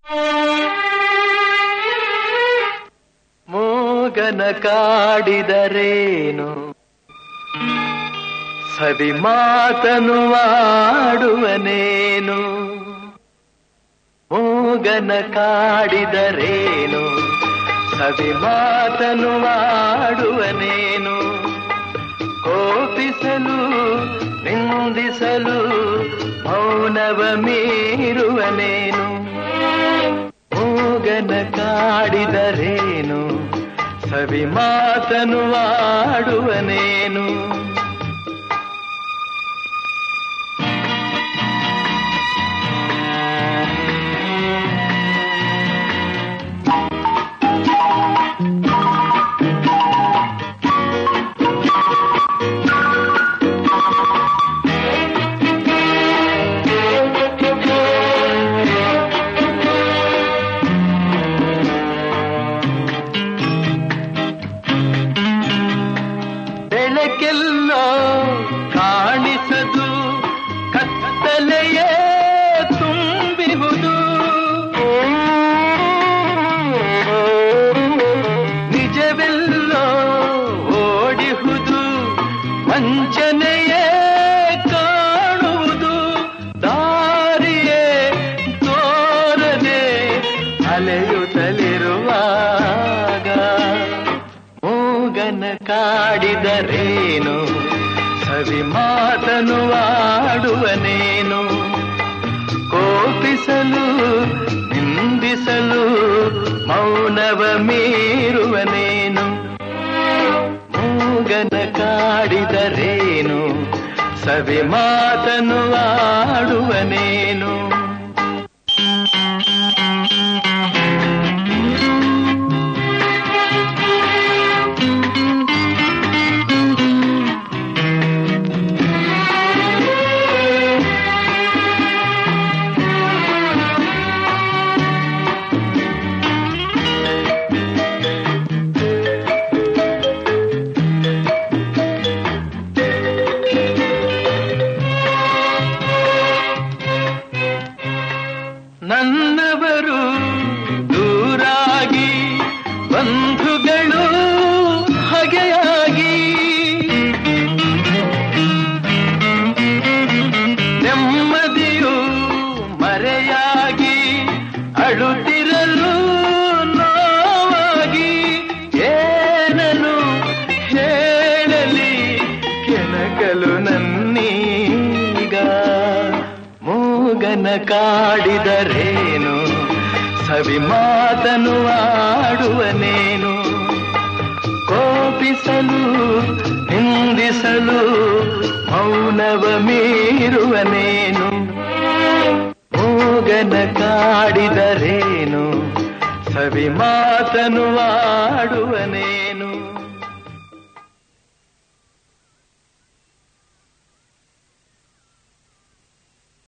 ಮೂಗನ ಕಾಡಿದರೇನು ಸವಿ ಮಾತನು ಆಡುವನೇನು ಮೂಗನ ಕಾಡಿದರೇನು ಸವಿ ಮಾತನು ಆಡುವನೇನು ಕೋಪಿಸಲು ನಿಂದಿಸಲು ಮೌನವ ಮೀರುವನೇನು ಮೂಗನ ಕಾಡಿದರೇನು ಸವಿ ಮಾತನು ಆಡುವನೇನು ಬೆಳಕೆಲ್ಲೋ ಕಾಣಿಸದು ಕತ್ತಲೆಯೇ ತುಂಬಿಹುದು ನಿಜವೆಲ್ಲೋ ಓಡಿಹುದು ವಂಚನೆಯೇ ಕಾಣುವುದು ದಾರಿಯೇ ತೋರದೆ ಅಲೆಯುತ್ತಲಿರುವಾಗ ಮೂಗನ ಕಾಡಿದರೇನು ಸವಿ ಮಾತನು ಆಡುವನೇನು ಕೋಪಿಸಲು ನಿಂದಿಸಲು ಮೌನವ ಮೀರುವನೇನು ಮೂಗನ ಕಾಡಿದರೇನು ಸವಿ ಮಾತನು ಆಡುವನೇನು ನನ್ನವರು ದೂರಾಗಿ ಬಂಧುಗಳು ಹಗೆಯಾಗಿ ನೆಮ್ಮದಿಯು ಮರೆಯಾಗಿ ಅಳುತ್ತಿರಲು ನೋವಾಗಿ ಏನನು ಹೇಳಲಿ ಕೆಣಕಲು ನನ್ನೀಗ ಮೂಗನ ಕಾಡಿದರೇನು ಸವಿ ಮಾತನು ಆಡುವನೇನು ಕೋಪಿಸಲು ನಿಂದಿಸಲು ಮೌನವ ಮೀರುವನೇನು ಮೂಗನ ಕಾಡಿದರೇನು ಸವಿ ಮಾತನು ಆಡುವನೇನು